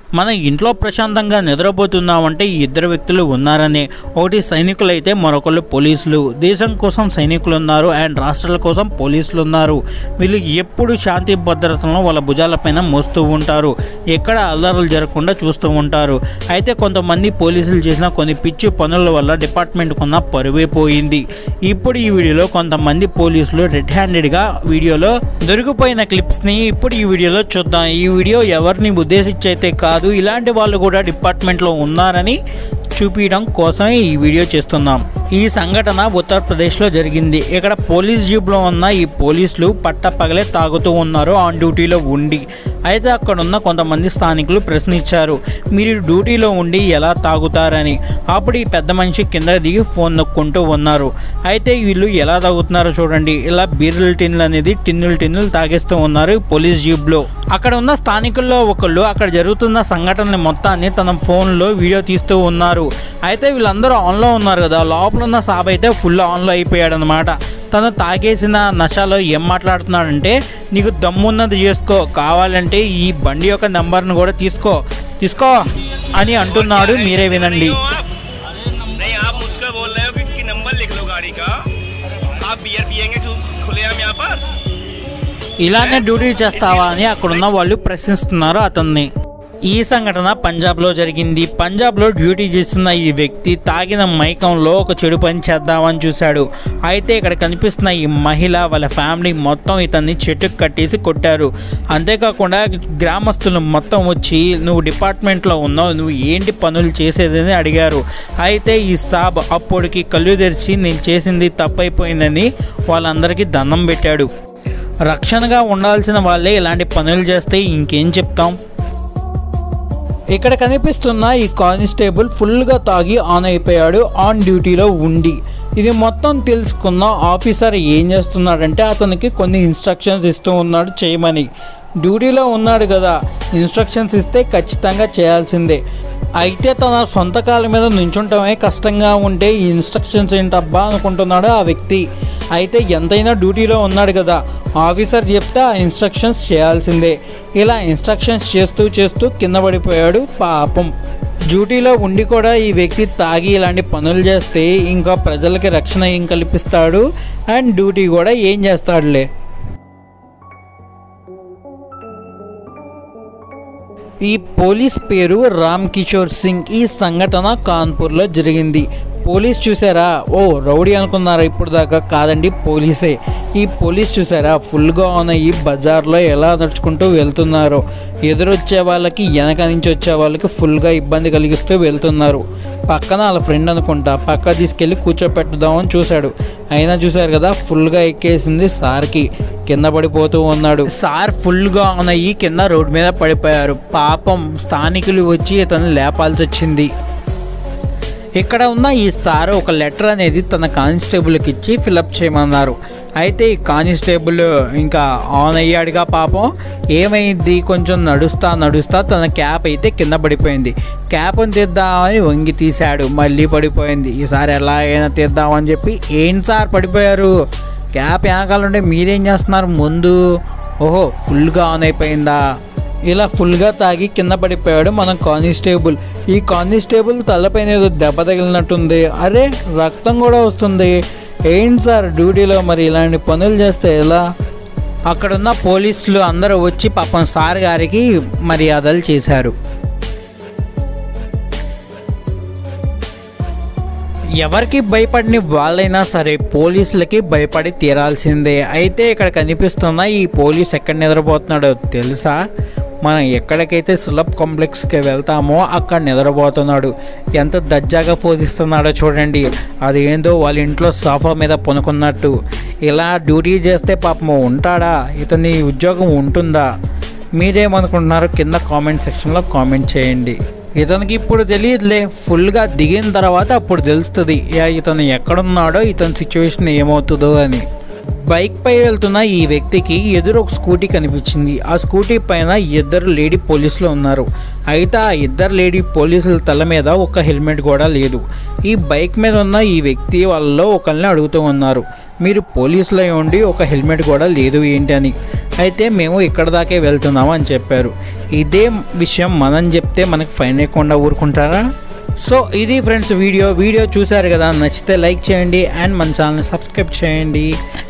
మన ఇంట్లో ప్రశాంతంగా నిద్రపోతున్నామంటే ఈ ఇద్దరు వ్యక్తులు ఉన్నారని ఒకటి సైనికులు అయితే మరొకళ్ళు పోలీసులు దేశం కోసం సైనికులు ఉన్నారు అండ్ రాష్ట్రాల కోసం పోలీసులు ఉన్నారు వీళ్ళు ఎప్పుడు శాంతి భద్రతలను వాళ్ళ భుజాలపైన మోస్తూ ఉంటారు ఎక్కడ అల్లర్లు జరగకుండా చూస్తూ ఉంటారు అయితే కొంతమంది పోలీసులు చేసిన కొన్ని పిచ్చి పనుల వల్ల డిపార్ట్మెంట్ కొన్న పరువే పోయింది ఇప్పుడు ఈ వీడియోలో కొంతమంది పోలీసులు రెడ్ హ్యాండెడ్గా వీడియోలో దొరికిపోయిన క్లిప్స్ని ఇప్పుడు ఈ వీడియోలో చూద్దాం ఈ వీడియో ఎవరిని ఉద్దేశించి అయితే కాదు ఇలాంటి వాళ్ళు కూడా డిపార్ట్మెంట్లో ఉన్నారని చూపించడం కోసమే ఈ వీడియో చేస్తున్నాం ఈ సంఘటన ఉత్తరప్రదేశ్లో జరిగింది ఇక్కడ పోలీస్ జీప్లో ఉన్న ఈ పోలీసులు పట్టపగలే తాగుతూ ఉన్నారు ఆన్ డ్యూటీలో ఉండి అయితే అక్కడ ఉన్న కొంతమంది స్థానికులు ప్రశ్నించారు మీరు డ్యూటీలో ఉండి ఎలా తాగుతారని అప్పుడు ఈ పెద్ద మనిషి కింద దిగి ఫోన్ నొక్కుంటూ ఉన్నారు అయితే వీళ్ళు ఎలా తాగుతున్నారో చూడండి ఇలా బీర్ల టిన్లు అనేది టిన్నులు టిన్నులు తాగేస్తూ ఉన్నారు ఈ పోలీస్ జీప్లో అక్కడ ఉన్న స్థానికుల్లో ఒకళ్ళు అక్కడ జరుగుతున్న సంఘటనని మొత్తాన్ని తన ఫోన్లో వీడియో తీస్తూ ఉన్నారు అయితే వీళ్ళందరూ ఆన్లో ఉన్నారు కదా లోపల ఉన్న సాబ్ అయితే ఫుల్ ఆన్లో అయిపోయాడు అనమాట తను తాగేసిన నషాలో ఏం మాట్లాడుతున్నాడంటే నీకు దమ్మున్నది చేసుకో కావాలంటే ఈ బండి యొక్క నెంబర్ను కూడా తీసుకో తీసుకో అని అంటున్నాడు మీరే వినండి हो आप नहीं आप मुझको बोल रहे हो कि, कि नंबर लिख लो गाड़ी का आप बियर पियेंगे खु- खुलेआम यहाँ पर ఇలానే డ్యూటీ చేస్తావా అని అక్కడున్న వాళ్ళు ప్రశ్నిస్తున్నారు అతన్ని ఈ సంఘటన పంజాబ్లో జరిగింది పంజాబ్లో డ్యూటీ చేస్తున్న ఈ వ్యక్తి తాగిన మైకంలో ఒక చెడు పని చేద్దామని చూశాడు అయితే ఇక్కడ కనిపిస్తున్న ఈ మహిళ వాళ్ళ ఫ్యామిలీ మొత్తం ఇతన్ని చెట్టుకు కట్టేసి కొట్టారు అంతేకాకుండా గ్రామస్తులు మొత్తం వచ్చి నువ్వు డిపార్ట్మెంట్లో ఉన్నావు నువ్వు ఏంటి పనులు చేసేదని అడిగారు అయితే ఈ సాబ్ అప్పటికి కళ్ళు తెరిచి నేను చేసింది తప్పైపోయిందని వాళ్ళందరికీ దండం పెట్టాడు రక్షణగా ఉండాల్సిన వాళ్ళే ఇలాంటి పనులు చేస్తే ఇంకేం చెప్తాం ఇక్కడ కనిపిస్తున్న ఈ కానిస్టేబుల్ ఫుల్గా తాగి ఆన్ అయిపోయాడు ఆన్ డ్యూటీలో ఉండి ఇది మొత్తం తెలుసుకున్న ఆఫీసర్ ఏం చేస్తున్నాడంటే అతనికి కొన్ని ఇన్స్ట్రక్షన్స్ ఇస్తూ ఉన్నాడు చేయమని డ్యూటీలో ఉన్నాడు కదా ఇన్స్ట్రక్షన్స్ ఇస్తే ఖచ్చితంగా చేయాల్సిందే అయితే తన సొంత కాళ్ళ మీద నుంచుంటమే కష్టంగా ఉంటే ఈ ఇన్స్ట్రక్షన్స్ ఏంటబ్బా అనుకుంటున్నాడు ఆ వ్యక్తి అయితే ఎంతైనా డ్యూటీలో ఉన్నాడు కదా ఆఫీసర్ చెప్తే ఆ ఇన్స్ట్రక్షన్స్ చేయాల్సిందే ఇలా ఇన్స్ట్రక్షన్స్ చేస్తూ చేస్తూ కింద పడిపోయాడు పాపం డ్యూటీలో ఉండి కూడా ఈ వ్యక్తి తాగి ఇలాంటి పనులు చేస్తే ఇంకా ప్రజలకి రక్షణ ఏం కల్పిస్తాడు అండ్ డ్యూటీ కూడా ఏం చేస్తాడులే ఈ పోలీస్ పేరు రామ్ కిషోర్ సింగ్ ఈ సంఘటన కాన్పూర్లో జరిగింది పోలీస్ చూసారా ఓ రౌడీ అనుకున్నారా ఇప్పుడు దాకా కాదండి పోలీసే ఈ పోలీస్ చూసారా ఫుల్గా ఉన్న ఈ బజార్లో ఎలా నడుచుకుంటూ వెళ్తున్నారో ఎదురొచ్చే వాళ్ళకి వెనక నుంచి వచ్చే వాళ్ళకి ఫుల్గా ఇబ్బంది కలిగిస్తూ వెళ్తున్నారు పక్కన వాళ్ళ ఫ్రెండ్ అనుకుంటా పక్క తీసుకెళ్ళి కూర్చోపెట్టుదామని చూశాడు అయినా చూశారు కదా ఫుల్గా ఎక్కేసింది సార్కి కింద పడిపోతూ ఉన్నాడు సార్ ఫుల్గా ఉన్నాయి కింద రోడ్డు మీద పడిపోయారు పాపం స్థానికులు వచ్చి ఇతను లేపాల్సి వచ్చింది ఇక్కడ ఉన్న ఈ సార్ ఒక లెటర్ అనేది తన కానిస్టేబుల్కి ఇచ్చి ఫిలప్ చేయమన్నారు అయితే ఈ కానిస్టేబుల్ ఇంకా ఆన్ అయ్యాడుగా పాపం ఏమైంది కొంచెం నడుస్తా నడుస్తా తన క్యాప్ అయితే కింద పడిపోయింది క్యాప్ని తీద్దామని వంగి తీశాడు మళ్ళీ పడిపోయింది ఈసారి ఎలాగైనా తీద్దామని చెప్పి ఏంటి సార్ పడిపోయారు క్యాప్ వెనకాలంటే మీరేం చేస్తున్నారు ముందు ఓహో ఫుల్గా ఆన్ అయిపోయిందా ఇలా ఫుల్గా తాగి కింద పడిపోయాడు మన కానిస్టేబుల్ ఈ కానిస్టేబుల్ తలపైన ఏదో దెబ్బ తగిలినట్టుంది అరే రక్తం కూడా వస్తుంది ఏంటి సార్ డ్యూటీలో మరి ఇలాంటి పనులు చేస్తే ఎలా అక్కడున్న పోలీసులు అందరూ వచ్చి పాపం సార్ గారికి మర్యాదలు చేశారు ఎవరికి భయపడిన వాళ్ళైనా సరే పోలీసులకి భయపడి తీరాల్సిందే అయితే ఇక్కడ కనిపిస్తున్న ఈ పోలీస్ ఎక్కడ నిద్రపోతున్నాడో తెలుసా మనం ఎక్కడికైతే సులభ్ కాంప్లెక్స్కి వెళ్తామో అక్కడ నిద్రపోతున్నాడు ఎంత దజ్జాగా పోదిస్తున్నాడో చూడండి అది ఏందో వాళ్ళ ఇంట్లో సోఫా మీద పనుకున్నట్టు ఇలా డ్యూటీ చేస్తే పాపం ఉంటాడా ఇతని ఉద్యోగం ఉంటుందా మీరేమనుకుంటున్నారో కింద కామెంట్ సెక్షన్లో కామెంట్ చేయండి ఇతనికి ఇప్పుడు తెలియదులే ఫుల్గా దిగిన తర్వాత అప్పుడు తెలుస్తుంది యా ఇతను ఎక్కడున్నాడో ఇతని సిచ్యువేషన్ ఏమవుతుందో అని బైక్ పై వెళ్తున్న ఈ వ్యక్తికి ఎదురు ఒక స్కూటీ కనిపించింది ఆ స్కూటీ పైన ఇద్దరు లేడీ పోలీసులు ఉన్నారు అయితే ఆ ఇద్దరు లేడీ పోలీసుల తల మీద ఒక హెల్మెట్ కూడా లేదు ఈ బైక్ మీద ఉన్న ఈ వ్యక్తి వాళ్ళలో ఒకరిని అడుగుతూ ఉన్నారు మీరు పోలీసులో ఉండి ఒక హెల్మెట్ కూడా లేదు ఏంటి అని అయితే మేము ఇక్కడ దాకే వెళ్తున్నాము అని చెప్పారు ఇదే విషయం మనం చెప్తే మనకు ఫైన్ వేయకుండా ఊరుకుంటారా సో ఇది ఫ్రెండ్స్ వీడియో వీడియో చూశారు కదా నచ్చితే లైక్ చేయండి అండ్ మన ఛానల్ని సబ్స్క్రైబ్ చేయండి